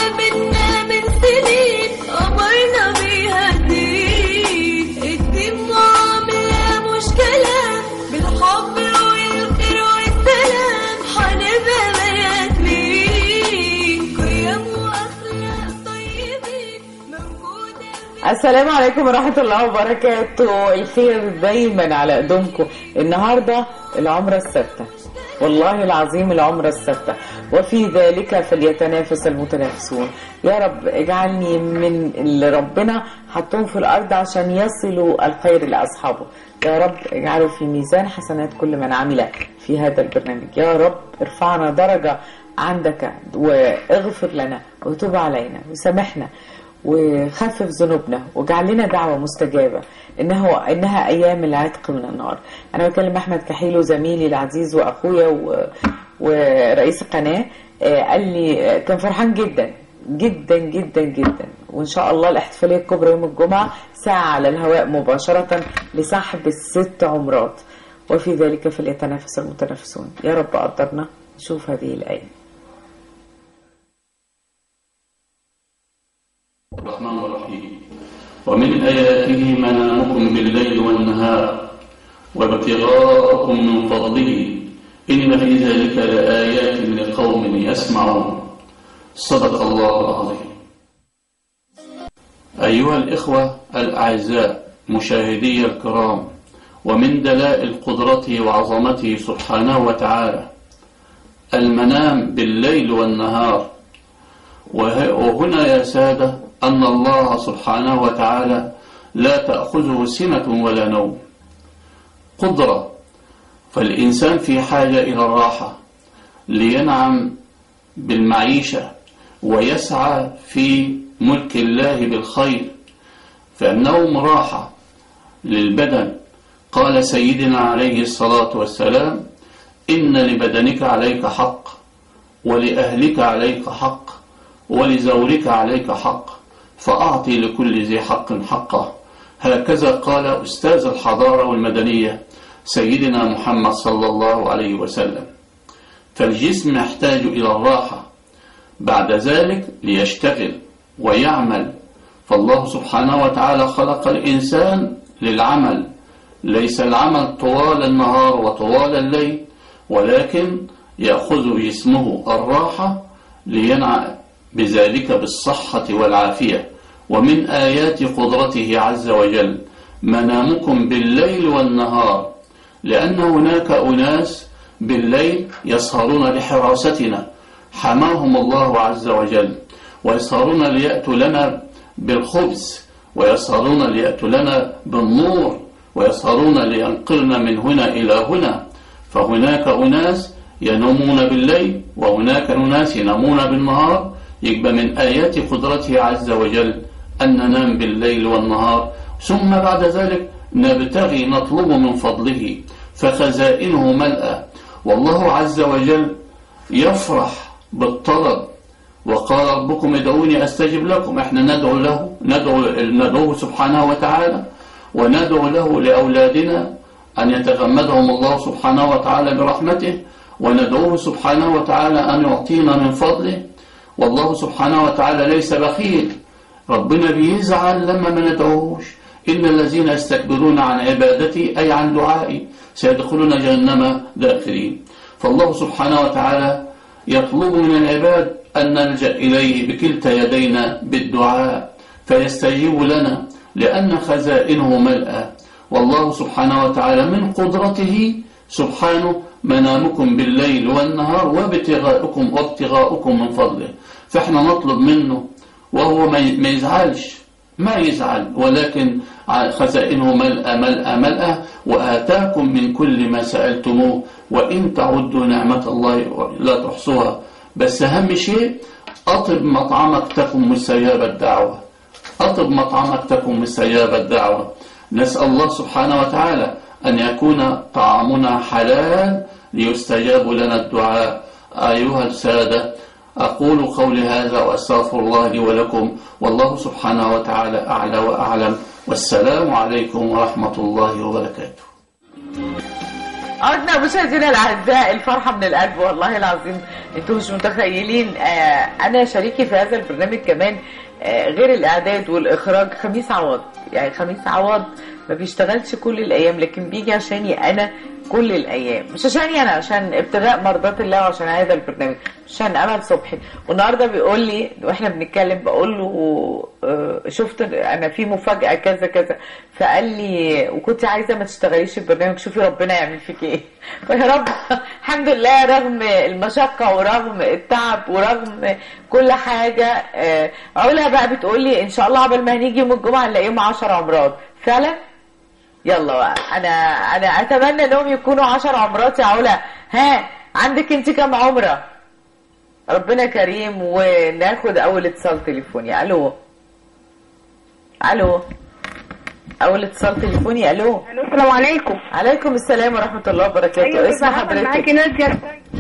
منا من سنين أمرنا بيها الدين الدين معاملة مش كلام بالحب والخير والسلام هنبقى بنات مين قيم وأخلاق طيبين موجودة السلام عليكم ورحمة الله وبركاته الخير دايما على قدومكم النهاردة العمرة الستة والله العظيم العمرة الستة وفي ذلك فليتنافس المتنافسون يا رب اجعلني من اللي ربنا حطهم في الأرض عشان يصلوا الخير لأصحابه يا رب اجعله في ميزان حسنات كل من عمل في هذا البرنامج يا رب ارفعنا درجة عندك واغفر لنا وتوب علينا وسامحنا وخفف ذنوبنا واجعل لنا دعوة مستجابة إنه إنها أيام العتق من النار أنا بكلم أحمد كحيلو زميلي العزيز وأخويا و... ورئيس القناة آه، قال لي آه، كان فرحان جدا جدا جدا جدا وإن شاء الله الاحتفالية الكبرى يوم الجمعة ساعة على الهواء مباشرة لسحب الست عمرات وفي ذلك فليتنافس المتنافسون يا رب قدرنا نشوف هذه الآية الرحمن الرحيم ومن آياته منامكم بالليل والنهار وابتغاءكم من فضله إن في ذلك لآيات لقوم يسمعون صدق الله العظيم أيها الإخوة الأعزاء مشاهدي الكرام ومن دلائل قدرته وعظمته سبحانه وتعالى المنام بالليل والنهار وه- وهنا يا سادة أن الله سبحانه وتعالى لا تأخذه سنة ولا نوم قدرة فالإنسان في حاجة إلى الراحة لينعم بالمعيشة ويسعى في ملك الله بالخير فالنوم راحة للبدن قال سيدنا عليه الصلاة والسلام إن لبدنك عليك حق ولأهلك عليك حق ولزورك عليك حق فأعطي لكل ذي حق حقه هكذا قال أستاذ الحضارة والمدنية سيدنا محمد صلى الله عليه وسلم فالجسم يحتاج إلى الراحة بعد ذلك ليشتغل ويعمل فالله سبحانه وتعالى خلق الإنسان للعمل ليس العمل طوال النهار وطوال الليل ولكن يأخذ جسمه الراحة لينعى بذلك بالصحة والعافية ومن آيات قدرته عز وجل منامكم بالليل والنهار لأن هناك أناس بالليل يسهرون لحراستنا حماهم الله عز وجل ويسهرون ليأتوا لنا بالخبز ويسهرون ليأتوا لنا بالنور ويسهرون لينقلنا من هنا إلى هنا فهناك أناس ينومون بالليل وهناك أناس ينامون بالنهار يبقى من آيات قدرته عز وجل أن ننام بالليل والنهار ثم بعد ذلك نبتغي نطلب من فضله فخزائنه ملأى والله عز وجل يفرح بالطلب وقال ربكم ادعوني استجب لكم احنا ندعو له ندعو ندعوه سبحانه وتعالى وندعو له لاولادنا ان يتغمدهم الله سبحانه وتعالى برحمته وندعوه سبحانه وتعالى ان يعطينا من فضله والله سبحانه وتعالى ليس بخيل ربنا بيزعل لما ما ندعوهوش إن الذين يستكبرون عن عبادتي أي عن دعائي سيدخلون جهنم داخلين فالله سبحانه وتعالى يطلب من العباد أن نلجأ إليه بكلتا يدينا بالدعاء فيستجيب لنا لأن خزائنه ملأى والله سبحانه وتعالى من قدرته سبحانه منامكم بالليل والنهار وابتغاؤكم وابتغاؤكم من فضله فاحنا نطلب منه وهو ما ما يزعلش ما يزعل ولكن خزائنه ملأ ملأ ملأ وآتاكم من كل ما سألتموه وإن تعدوا نعمة الله لا تحصوها بس أهم شيء أطب مطعمك تكن مستجاب الدعوة أطب مطعمك تكن مستجاب الدعوة نسأل الله سبحانه وتعالى أن يكون طعامنا حلال ليستجاب لنا الدعاء أيها السادة أقول قولي هذا وأستغفر الله لي ولكم والله سبحانه وتعالى أعلى وأعلم والسلام عليكم ورحمة الله وبركاته عدنا مشاهدينا الاعزاء الفرحه من القلب والله العظيم انتوا مش متخيلين آه انا شريكي في هذا البرنامج كمان آه غير الاعداد والاخراج خميس عوض يعني خميس عوض ما بيشتغلش كل الايام لكن بيجي عشاني انا كل الايام مش عشاني انا عشان ابتغاء مرضات الله وعشان هذا البرنامج مش عشان امل صبحي والنهارده بيقول لي واحنا بنتكلم بقول له آه، شفت انا في مفاجاه كذا كذا فقال لي وكنت عايزه ما تشتغليش البرنامج شوفي ربنا يعمل فيك ايه فيا رب الحمد لله رغم المشقه ورغم التعب ورغم كل حاجه آه، علا بقى بتقول لي ان شاء الله قبل ما هنيجي يوم الجمعه نلاقيهم 10 امراض فعلا يلا بقى انا انا اتمنى انهم يكونوا 10 عمرات يا علا ها عندك انت كام عمره ربنا كريم وناخد اول اتصال تليفوني الو الو اول اتصال تليفوني الو الو السلام عليكم عليكم السلام ورحمه الله وبركاته اسم معاكي حضرتك نادية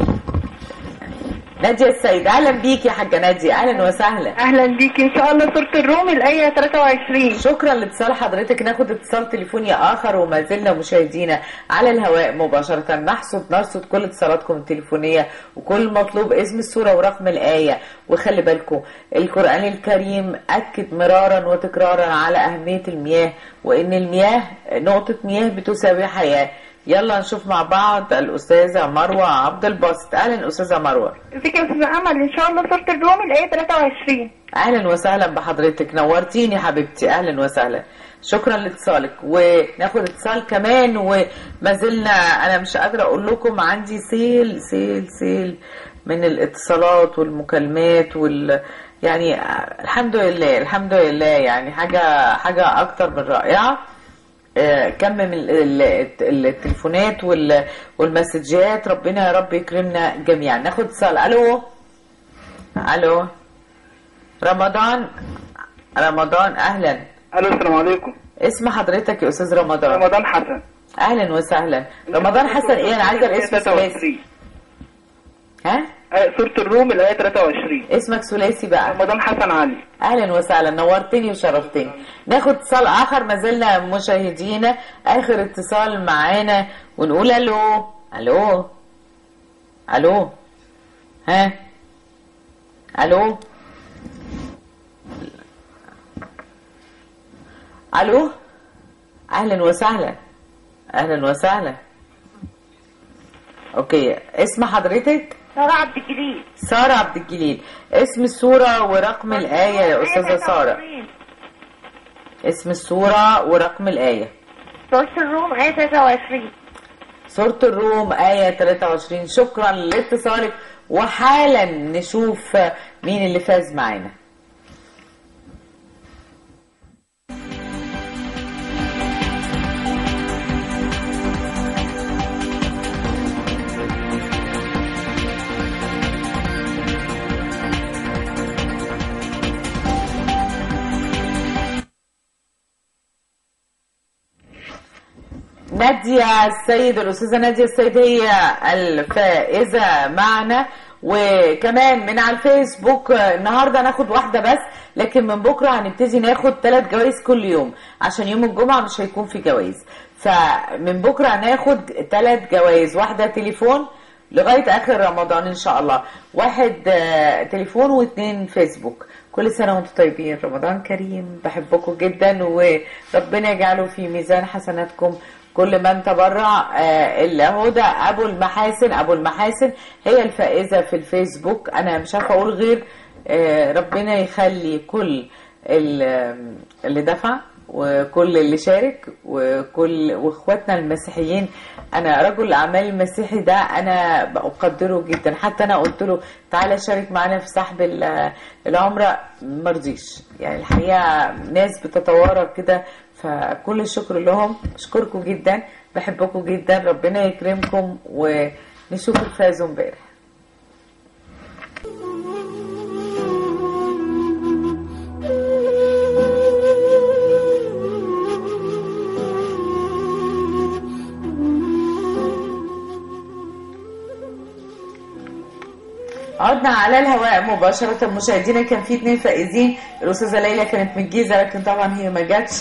ناديه السيد اهلا بيكي يا حاجه ناديه اهلا وسهلا اهلا بيكي ان شاء الله سورة الروم الايه 23 شكرا لاتصال حضرتك ناخد اتصال تليفوني اخر وما زلنا مشاهدينا على الهواء مباشره نحصد نرصد كل اتصالاتكم التليفونيه وكل مطلوب اسم السوره ورقم الايه وخلي بالكم القران الكريم اكد مرارا وتكرارا على اهميه المياه وان المياه نقطه مياه بتساوي حياه يلا نشوف مع بعض الاستاذه مروه عبد الباسط اهلا استاذه مروه ازيك يا استاذ امل ان شاء الله سورة الروم الايه 23 اهلا وسهلا بحضرتك نورتيني حبيبتي اهلا وسهلا شكرا لاتصالك وناخد اتصال كمان وما زلنا انا مش قادره اقول لكم عندي سيل سيل سيل من الاتصالات والمكالمات وال يعني الحمد لله الحمد لله يعني حاجه حاجه اكتر من رائعه آه، كم من ال- ال- التليفونات وال- والمسجات ربنا يا رب يكرمنا جميعا ناخد اتصال الو الو رمضان رمضان اهلا الو السلام عليكم اسم حضرتك يا استاذ رمضان رمضان حسن اهلا وسهلا رمضان حسن ايه انا عايزه الاسم ثلاثي 23 ها آه، سورة الروم الآية 23 اسمك ثلاثي بقى رمضان حسن علي اهلا وسهلا نورتني وشرفتني ناخد اتصال اخر ما زلنا مشاهدينا اخر اتصال معانا ونقول الو الو الو ها الو الو اهلا وسهلا اهلا وسهلا اوكي اسم حضرتك سارة عبد الجليل سارة عبد الجليل اسم السورة ورقم الآية يا أستاذة سارة اسم السورة ورقم الآية سورة الروم ايه 23 سورة الروم آية 23 شكرا لاتصالك وحالا نشوف مين اللي فاز معانا نادية السيد الأستاذة نادية السيد هي الفائزة معنا وكمان من على الفيسبوك آه، النهارده هناخد واحدة بس لكن من بكرة هنبتدي ناخد ثلاث جوائز كل يوم عشان يوم الجمعة مش هيكون في جوائز فمن بكرة هناخد ثلاث جوائز واحدة تليفون لغاية آخر رمضان إن شاء الله واحد آه، تليفون واثنين فيسبوك كل سنة وانتم طيبين رمضان كريم بحبكم جدا وربنا يجعله في ميزان حسناتكم كل من تبرع آه، الهدى ابو المحاسن ابو المحاسن هي الفائزة في الفيسبوك انا مش عارفة اقول غير آه، ربنا يخلي كل ال- اللي دفع وكل اللي شارك وكل واخواتنا المسيحيين انا رجل الاعمال المسيحي ده انا بقدره جدا حتى انا قلت له تعالى شارك معانا في سحب ال- العمره مرضيش يعني الحقيقه ناس بتتوارى كده فكل الشكر لهم اشكركم جدا بحبكم جدا ربنا يكرمكم ونشوف الفاز امبارح عدنا على الهواء مباشرة مشاهدينا كان في اتنين فائزين الأستاذة ليلى كانت من الجيزة لكن طبعا هي ما جاتش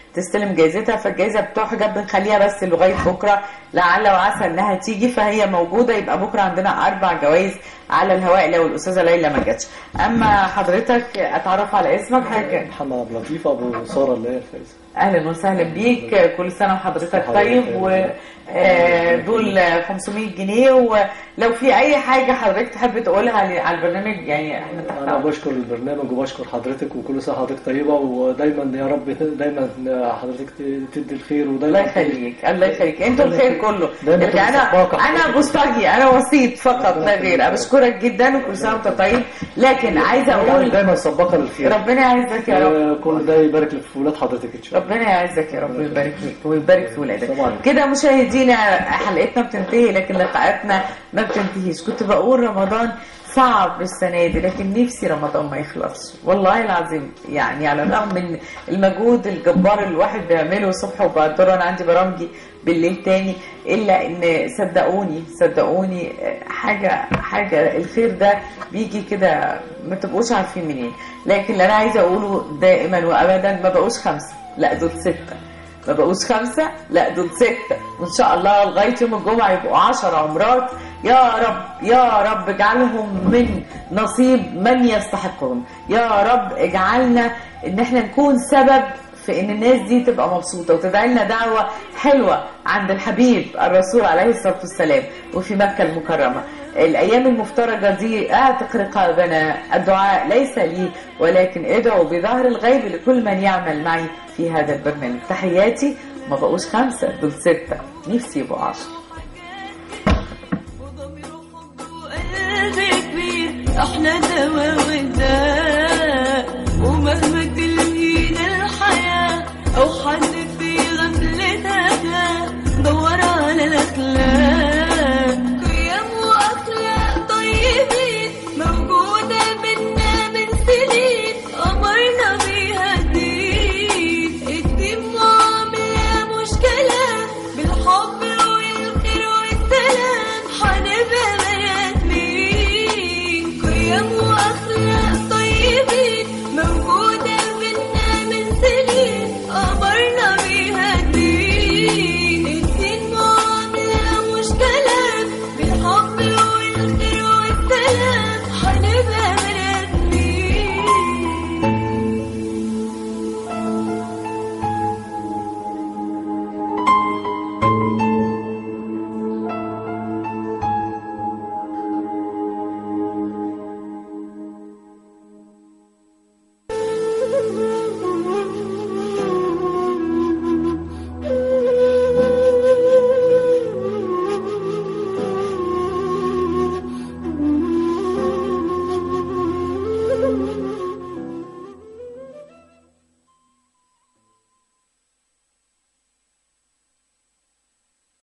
تستلم جايزتها فالجايزه بتحجب بنخليها بس لغايه بكره لعل وعسى انها تيجي فهي موجوده يبقى بكره عندنا اربع جوائز على الهواء لو الاستاذه ليلى ما جاتش اما حضرتك اتعرف على اسمك حاجه محمد عبد اللطيف ابو ساره اللي هي الفايزه اهلا وسهلا بيك كل سنه وحضرتك طيب ودول 500 جنيه ولو في اي حاجه حضرتك تحب تقولها ل- على البرنامج يعني احنا تحت انا بشكر البرنامج وبشكر حضرتك وكل سنه حضرتك طيبه ودايما يا رب دايما حضرتك تدي الخير ودايما الله يخليك الله يخليك انتوا الخير كله دايما لكن انا تبقى انا بوسطجي انا وسيط فقط لا غير أنا بشكرك جدا وكل سنه وانت طيب لكن عايزه اقول دايما سباقه للخير ربنا يعزك يا رب كل ده يبارك لك في ولاد حضرتك ان شاء الله ربنا يعزك يا رب ويبارك فيك ويبارك في ولادك طبعا. كده مشاهدينا حلقتنا بتنتهي لكن لقاءاتنا ما بتنتهيش كنت بقول رمضان صعب السنة دي لكن نفسي رمضان ما يخلصش والله العظيم يعني على الرغم من المجهود الجبار اللي الواحد بيعمله الصبح وبعد الظهر انا عندي برامجي بالليل تاني الا ان صدقوني صدقوني حاجة حاجة الخير ده بيجي كده ما تبقوش عارفين منين لكن اللي انا عايزة اقوله دائما وابدا ما بقوش خمسة لا دول ستة ما بقوش خمسة لا دول ستة وإن شاء الله لغاية يوم الجمعة يبقوا عشر عمرات يا رب يا رب اجعلهم من نصيب من يستحقهم يا رب اجعلنا ان احنا نكون سبب في ان الناس دي تبقى مبسوطة وتدعي لنا دعوة حلوة عند الحبيب الرسول عليه الصلاة والسلام وفي مكة المكرمة الأيام المفترجة دي أعتق رقابنا الدعاء ليس لي ولكن ادعوا بظهر الغيب لكل من يعمل معي في هذا البرنامج تحياتي ما بقوش خمسة دول ستة نفسي يبقوا عشر وضمير حب وقلب كبير احنا دوا والداء ومهما تلهينا الحياة او حد في غفلتها دور على الاخلاق قيم واخلاق طيبين موجودة بينا من سنين امرنا بيها الدين الدين معاملة مش كلام بالحب والخير والسلام حنبقى بني ادمين قيم واخلاق طيبين موجودة بينا من سنين امرنا بيها الدين الدين معاملة مش كلام بالحب والخير والسلام حنبقى بني ادمين